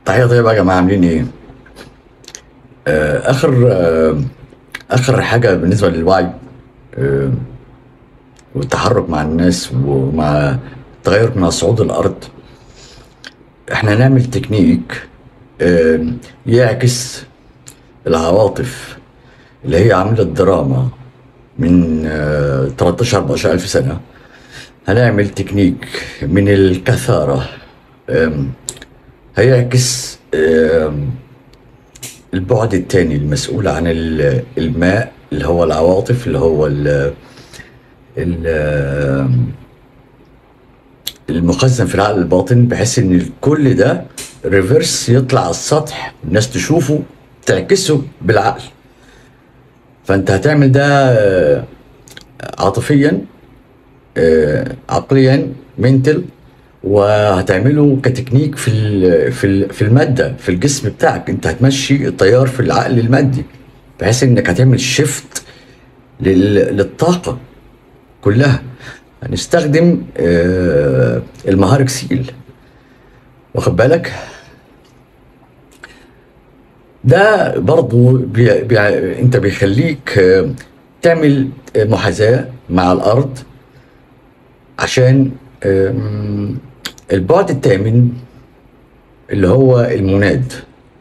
تحية طيبة يا جماعة عاملين ايه؟ آه آخر آه آخر حاجة بالنسبة للوعي آه والتحرك مع الناس ومع التغير من صعود الأرض احنا نعمل تكنيك آه يعكس العواطف اللي هي عاملة دراما من آه 13 14 ألف سنة هنعمل تكنيك من الكثارة آم، هيعكس آم، البعد التاني المسؤول عن ال- الماء اللي هو العواطف اللي هو ال ال المخزن في العقل الباطن بحيث ان كل ده ريفرس يطلع على السطح الناس تشوفه تعكسه بالعقل فانت هتعمل ده آه، عاطفيا آه، عقليا منتل وهتعمله كتكنيك في ال- في ال- في الماده في الجسم بتاعك انت هتمشي التيار في العقل المادي بحيث انك هتعمل شيفت للطاقه كلها هنستخدم آه، المهاركسيل واخد بالك ده برضو بي بي انت بيخليك آه، تعمل آه، محاذاة مع الأرض عشان آم، البعد الثامن اللي هو المناد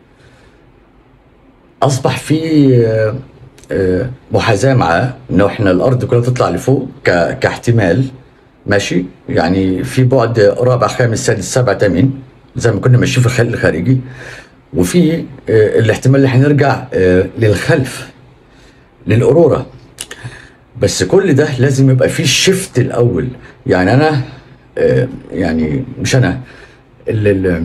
أصبح في آه، آه، محاذاة معاه إنه إحنا الأرض كلها تطلع لفوق ك- كاحتمال ماشي يعني في بعد رابع خامس سادس سابع ثامن زي ما كنا ماشيين في الخلق الخارجي وفي آه، الاحتمال اللي هنرجع آه، للخلف للأورورا بس كل ده لازم يبقى فيه شيفت الاول يعني انا آه، يعني مش انا ال ال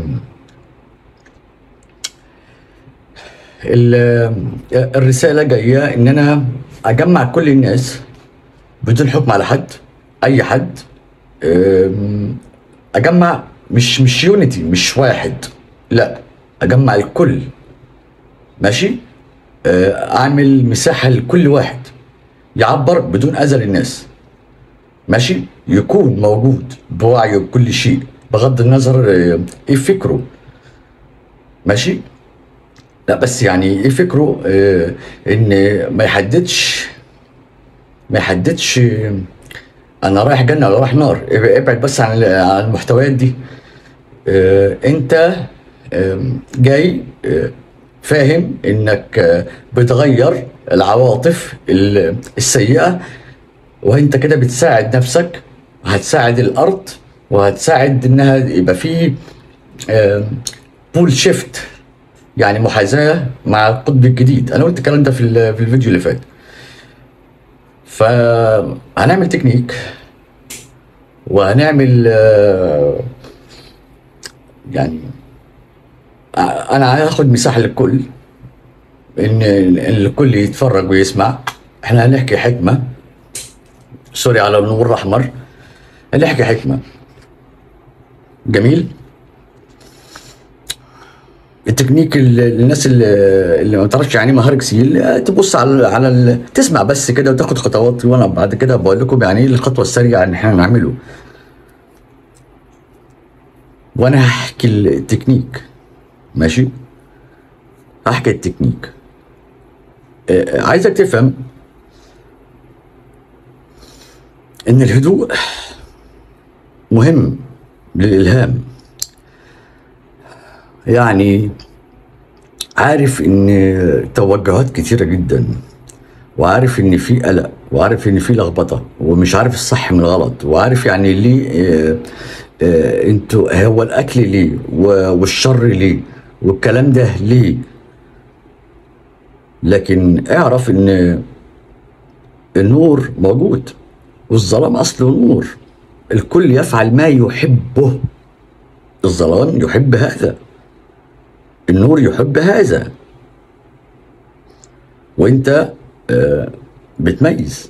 ال الرساله جايه ان انا اجمع كل الناس بدون حكم على حد اي حد آم، اجمع مش مش يونيتي مش واحد لا اجمع الكل ماشي آه، اعمل مساحه لكل واحد يعبر بدون اذى للناس ماشي يكون موجود بوعيه بكل شيء بغض النظر آه، ايه فكره ماشي لا بس يعني ايه فكره آه، ان ما يحددش ما يحددش آه، انا رايح جنه ولا رايح نار ابعد بس عن عن المحتويات دي آه، انت آم، جاي آه، فاهم انك آه، بتغير العواطف ال- السيئه وانت كده بتساعد نفسك هتساعد الارض وهتساعد انها يبقى في بول شيفت يعني محاذاه مع القطب الجديد انا قلت الكلام ده في ال- في الفيديو اللي فات فهنعمل تكنيك وهنعمل آه، يعني انا هاخد مساحه للكل ان إن الكل يتفرج ويسمع احنا هنحكي حكمه سوري على النور الاحمر هنحكي حكمه جميل التكنيك اللي الناس اللي, اللي ما تعرفش يعني ايه مهاركسيل آه، تبص على على ال... تسمع بس كده وتاخد خطوات وانا بعد كده بقول لكم يعني ايه الخطوه السريعه ان احنا نعمله وانا هحكي التكنيك ماشي هحكي التكنيك آه، عايزك تفهم ان الهدوء مهم للالهام يعني عارف ان توجهات كتيره جدا وعارف ان في قلق وعارف ان في لخبطه ومش عارف الصح من الغلط وعارف يعني ليه آه، آه، انتوا هو الاكل ليه و- والشر ليه والكلام ده ليه لكن اعرف ان النور موجود والظلام اصله نور الكل يفعل ما يحبه الظلام يحب هذا النور يحب هذا وانت آه، بتميز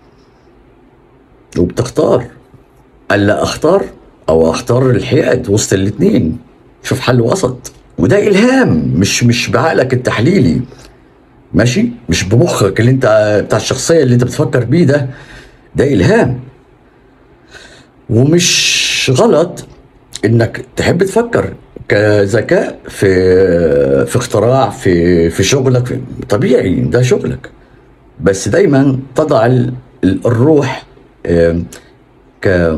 وبتختار الا اختار او اختار الحياد وسط الاتنين شوف حل وسط وده الهام مش مش بعقلك التحليلي ماشي مش بمخك اللي انت بتاع الشخصيه اللي انت بتفكر بيه ده ده الهام ومش غلط انك تحب تفكر كذكاء في في اختراع في في شغلك في طبيعي ده شغلك بس دايما تضع ال- ال- الروح آم، ك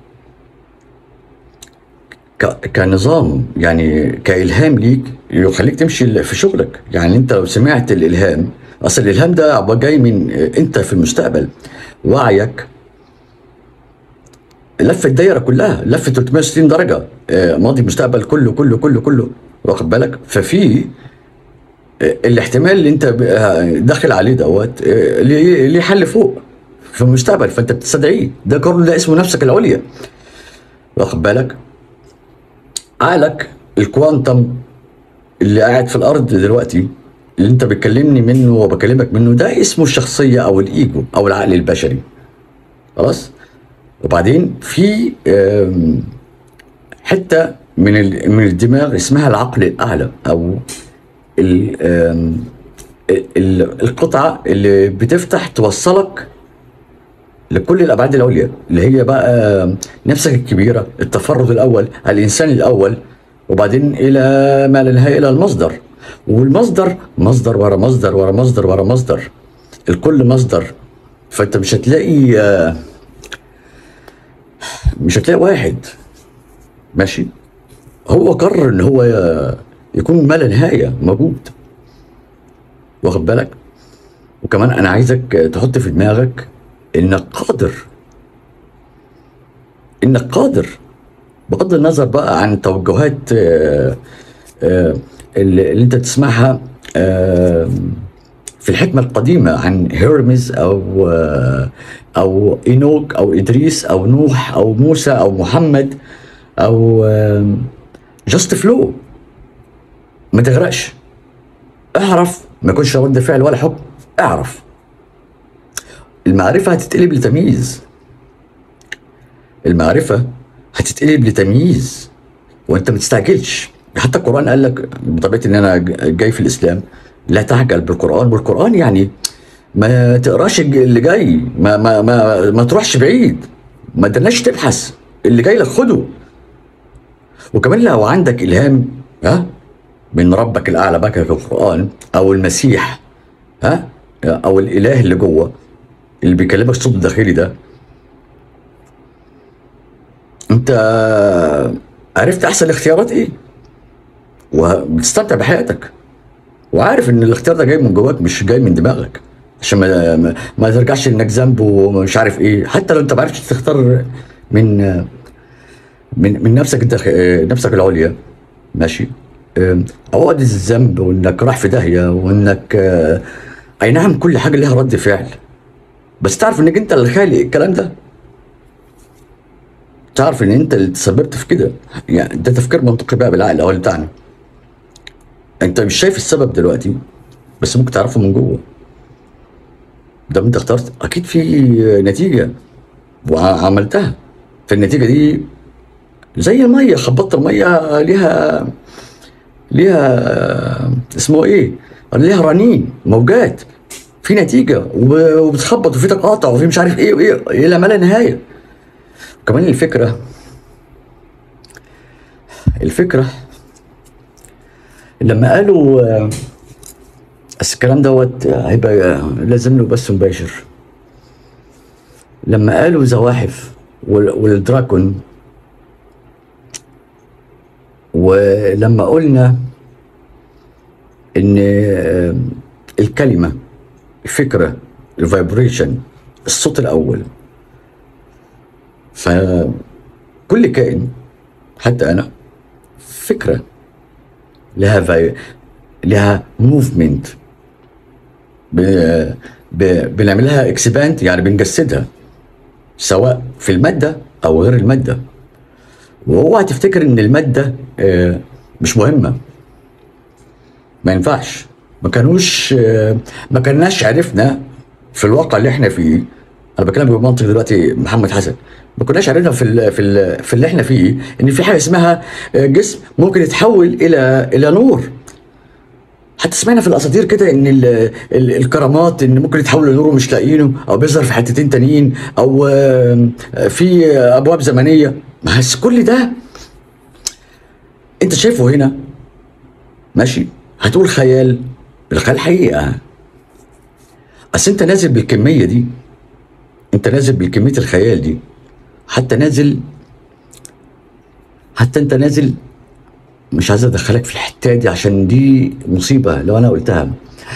ك- كنظام يعني كإلهام ليك يخليك تمشي في شغلك يعني انت لو سمعت الإلهام اصل الإلهام ده عبارة جاي من انت في المستقبل وعيك لف الدايره كلها لف 360 درجه آه، ماضي مستقبل كله كله كله كله واخد بالك ففي آه، الاحتمال اللي انت ب- آه، داخل عليه دوت آه، ليه ليه حل فوق في المستقبل فانت بتستدعيه ده كله ده اسمه نفسك العليا واخد بالك عقلك الكوانتم اللي قاعد في الارض دلوقتي اللي انت بتكلمني منه وبكلمك منه ده اسمه الشخصيه او الايجو او العقل البشري خلاص وبعدين في آم، حته من ال- من الدماغ اسمها العقل الاعلى او ال- آم، ال- القطعه اللي بتفتح توصلك لكل الابعاد العليا اللي هي بقى نفسك الكبيره التفرد الاول الانسان الاول وبعدين الى ما لا نهايه الى المصدر والمصدر مصدر ورا مصدر ورا مصدر ورا مصدر الكل مصدر فانت مش هتلاقي آه، مش هتلاقي واحد ماشي هو قرر ان هو ي- يكون ما لا نهايه موجود واخد بالك وكمان انا عايزك تحط في دماغك انك قادر انك قادر بغض النظر بقى عن توجهات آه، آه، اللي اللي انت تسمعها آه، في الحكمة القديمة عن هيرمز أو آه، أو إينوك أو إدريس أو نوح أو موسى أو محمد أو جاست فلو ما تغرقش اعرف ما يكونش رد فعل ولا حكم اعرف المعرفة هتتقلب لتمييز المعرفة هتتقلب لتمييز وانت ما تستعجلش حتى القرآن قال لك بطبيعة ان انا جاي في الاسلام لا تعجل بالقرآن والقرآن يعني ما تقراش اللي جاي ما ما ما, ما تروحش بعيد ما تدناش تبحث اللي جاي لك خده وكمان لو عندك الهام ها من ربك الاعلى بقى في القرآن او المسيح ها او الاله اللي جوه اللي بيكلمك الصوت الداخلي ده انت عرفت احسن الاختيارات ايه وبتستمتع بحياتك وعارف ان الاختيار ده جاي من جواك مش جاي من دماغك عشان ما ما, ما ترجعش انك ذنب ومش عارف ايه حتى لو انت ما عرفتش تختار من من من نفسك انت نفسك العليا ماشي ام، عقد الذنب وانك راح في داهيه وانك اه، اي نعم كل حاجه لها رد فعل بس تعرف انك انت اللي خالق الكلام ده تعرف ان انت اللي تسببت في كده يعني ده تفكير منطقي بقى بالعقل الاول بتاعنا انت مش شايف السبب دلوقتي بس ممكن تعرفه من جوه ده انت اخترت اكيد في نتيجه وعملتها فالنتيجه دي زي الميه خبطت الميه ليها ليها اسمه ايه ليها رنين موجات في نتيجه وب- وبتخبط وفي تقاطع وفي مش عارف ايه وايه الى ما لا نهايه كمان الفكره الفكره لما قالوا آه، بس الكلام دوت هيبقى لازم له بث مباشر لما قالوا زواحف وال- والدراكون ولما قلنا ان آه، الكلمه الفكره الفايبريشن الصوت الاول فكل كائن حتى انا فكره لها في... لها موفمنت ب... ب... بنعملها اكسبانت يعني بنجسدها سواء في الماده او غير الماده واوعى تفتكر ان الماده آه، مش مهمه ما ينفعش ما كانوش آه، ما كناش عرفنا في الواقع اللي احنا فيه انا بكلم بمنطق دلوقتي محمد حسن ما كناش عرفنا في ال في ال في اللي احنا فيه ان في حاجه اسمها آه، جسم ممكن يتحول الى الى نور حتى سمعنا في الاساطير كده ان ال ال الكرامات ان ممكن يتحول لنور ومش لاقيينه او بيظهر في حتتين تانيين او آه، في ابواب زمنيه بس كل ده انت شايفه هنا ماشي هتقول خيال الخيال حقيقه اصل انت نازل بالكميه دي انت نازل بكميه الخيال دي حتى نازل حتى انت نازل مش عايز ادخلك في الحته دي عشان دي مصيبه لو انا قلتها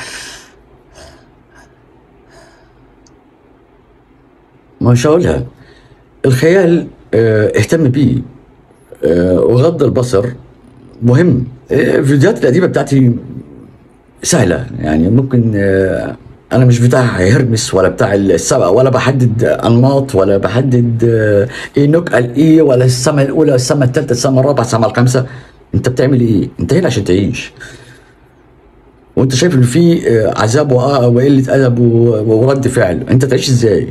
مش هقولها الخيال اه اهتم بيه اه وغض البصر مهم اه الفيديوهات القديمه بتاعتي سهله يعني ممكن اه انا مش بتاع هرمس ولا بتاع السبق ولا بحدد انماط ولا بحدد اه ايه نكأة ايه ولا السما الاولى السما الثالثه السما الرابعه السما الخامسه انت بتعمل ايه انت هنا عشان تعيش وانت شايف ان في اه عذاب وقله ادب ورد فعل انت تعيش ازاي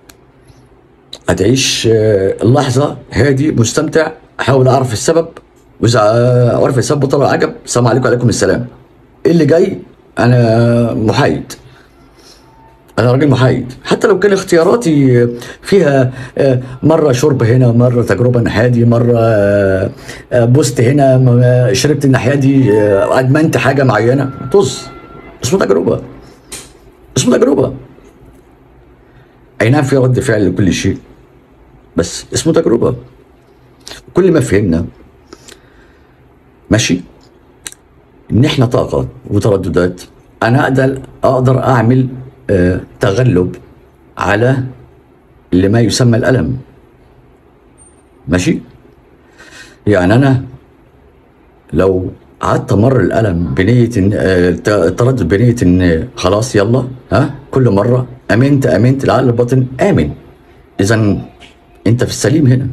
هتعيش اللحظة هادي مستمتع أحاول أعرف السبب وإذا عرف السبب بطل عجب السلام عليكم وعليكم السلام إيه اللي جاي أنا محايد أنا راجل محايد حتى لو كان اختياراتي فيها مرة شرب هنا مرة تجربة الناحية دي مرة بوست هنا شربت الناحية دي أدمنت حاجة معينة طز اسمه تجربة اسمه تجربة اي نعم في رد فعل لكل شيء بس اسمه تجربه كل ما فهمنا ماشي ان احنا طاقه وترددات انا اقدر اقدر اعمل آه تغلب على اللي ما يسمى الالم ماشي يعني انا لو قعدت امر الالم بنيه ان التردد بنيه ان خلاص يلا ها كل مره امنت امنت العقل الباطن امن اذا انت في السليم هنا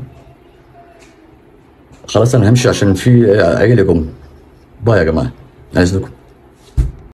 خلاص انا همشي عشان في عيلة جم باي يا جماعه عايزكم